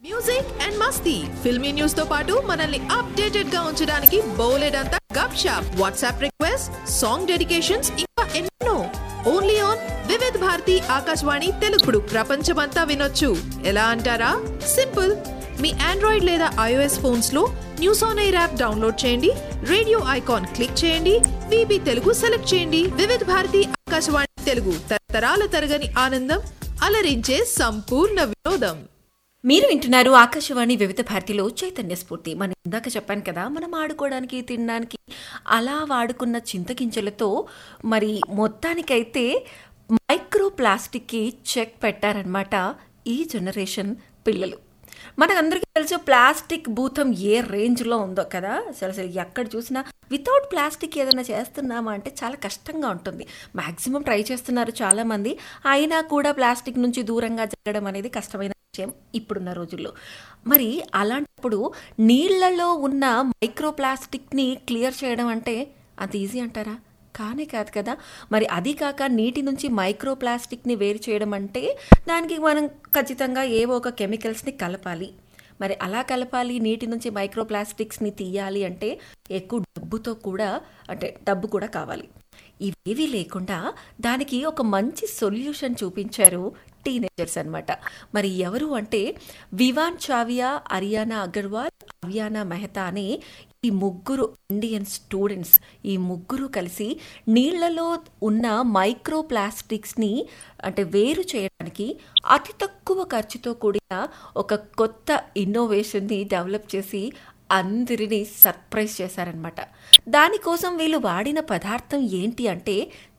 music and మస్తీ filmy news తో పాటు మనల్ని అప్డేటెడ్ గా ఉంచడానికి బోలెడ్ అంతా gupshup WhatsApp request song dedications ఇంకా ఎన్నో ఓన్లీ ఆన్ వివిధ్ భారతి ఆకాశవాణి తెలుగుడు ప్రపంచమంతా వినొచ్చు ఎలా అంటారా సింపుల్ మీ ఆండ్రాయిడ్ లేదా ఐఓఎస్ ఫోన్స్ లో news on air app download చేయండి రేడియో ఐకాన్ క్లిక్ చేయండి విబి తెలుగు సెలెక్ట్ చేయండి వివిధ భారతి ఆకాశవాణి తెలుగు తరతరాల తరగని ఆనందం అలరించే సంపూర్ణ వినోదం మీరు వింటున్నారు ఆకాశవాణి వివిధ భారతిలో చైతన్య స్ఫూర్తి మనం ఇందాక చెప్పాను కదా మనం ఆడుకోవడానికి తినడానికి అలా వాడుకున్న చింతగింజలతో మరి మొత్తానికైతే మైక్రో ప్లాస్టిక్కి చెక్ పెట్టారనమాట ఈ జనరేషన్ పిల్లలు మనకందరికీ తెలుసు ప్లాస్టిక్ భూతం ఏ రేంజ్లో ఉందో కదా అసలు అసలు ఎక్కడ చూసినా వితౌట్ ప్లాస్టిక్ ఏదైనా చేస్తున్నామా అంటే చాలా కష్టంగా ఉంటుంది మ్యాక్సిమం ట్రై చేస్తున్నారు చాలామంది అయినా కూడా ప్లాస్టిక్ నుంచి దూరంగా జరగడం అనేది కష్టమైన విషయం ఇప్పుడున్న రోజుల్లో మరి అలాంటప్పుడు నీళ్లలో ఉన్న మైక్రో ప్లాస్టిక్ని క్లియర్ చేయడం అంటే అంత ఈజీ అంటారా కానే కాదు కదా మరి అది కాక నీటి నుంచి మైక్రో ప్లాస్టిక్ని వేరు చేయడం అంటే దానికి మనం ఖచ్చితంగా ఏవో ఒక కెమికల్స్ని కలపాలి మరి అలా కలపాలి నీటి నుంచి మైక్రో ప్లాస్టిక్స్ని తీయాలి అంటే ఎక్కువ డబ్బుతో కూడా అంటే డబ్బు కూడా కావాలి ఇవేవి లేకుండా దానికి ఒక మంచి సొల్యూషన్ చూపించారు టీనేజర్స్ అన్నమాట మరి ఎవరు అంటే వివాన్ చావియా అరియానా అగర్వాల్ అవియానా మెహతా అనే ఈ ముగ్గురు ఇండియన్ స్టూడెంట్స్ ఈ ముగ్గురు కలిసి నీళ్లలో ఉన్న మైక్రో ప్లాస్టిక్స్ని అంటే వేరు చేయడానికి అతి తక్కువ ఖర్చుతో కూడిన ఒక కొత్త ఇన్నోవేషన్ని డెవలప్ చేసి అందరినీ సర్ప్రైజ్ చేశారనమాట దానికోసం వీళ్ళు వాడిన పదార్థం ఏంటి అంటే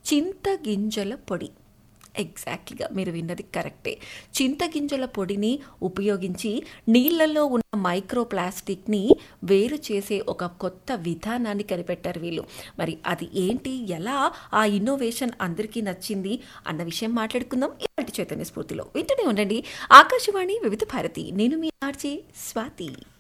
చింతగింజల పొడి ఎగ్జాక్ట్లీగా మీరు విన్నది కరెక్టే చింతగింజల పొడిని ఉపయోగించి నీళ్లలో ఉన్న మైక్రో ప్లాస్టిక్ని వేరు చేసే ఒక కొత్త విధానాన్ని కనిపెట్టారు వీళ్ళు మరి అది ఏంటి ఎలా ఆ ఇన్నోవేషన్ అందరికీ నచ్చింది అన్న విషయం మాట్లాడుకుందాం ఇలాంటి చైతన్య స్ఫూర్తిలో వింటూనే ఉండండి ఆకాశవాణి వివిధ భారతి నేను మీ ఆర్జే స్వాతి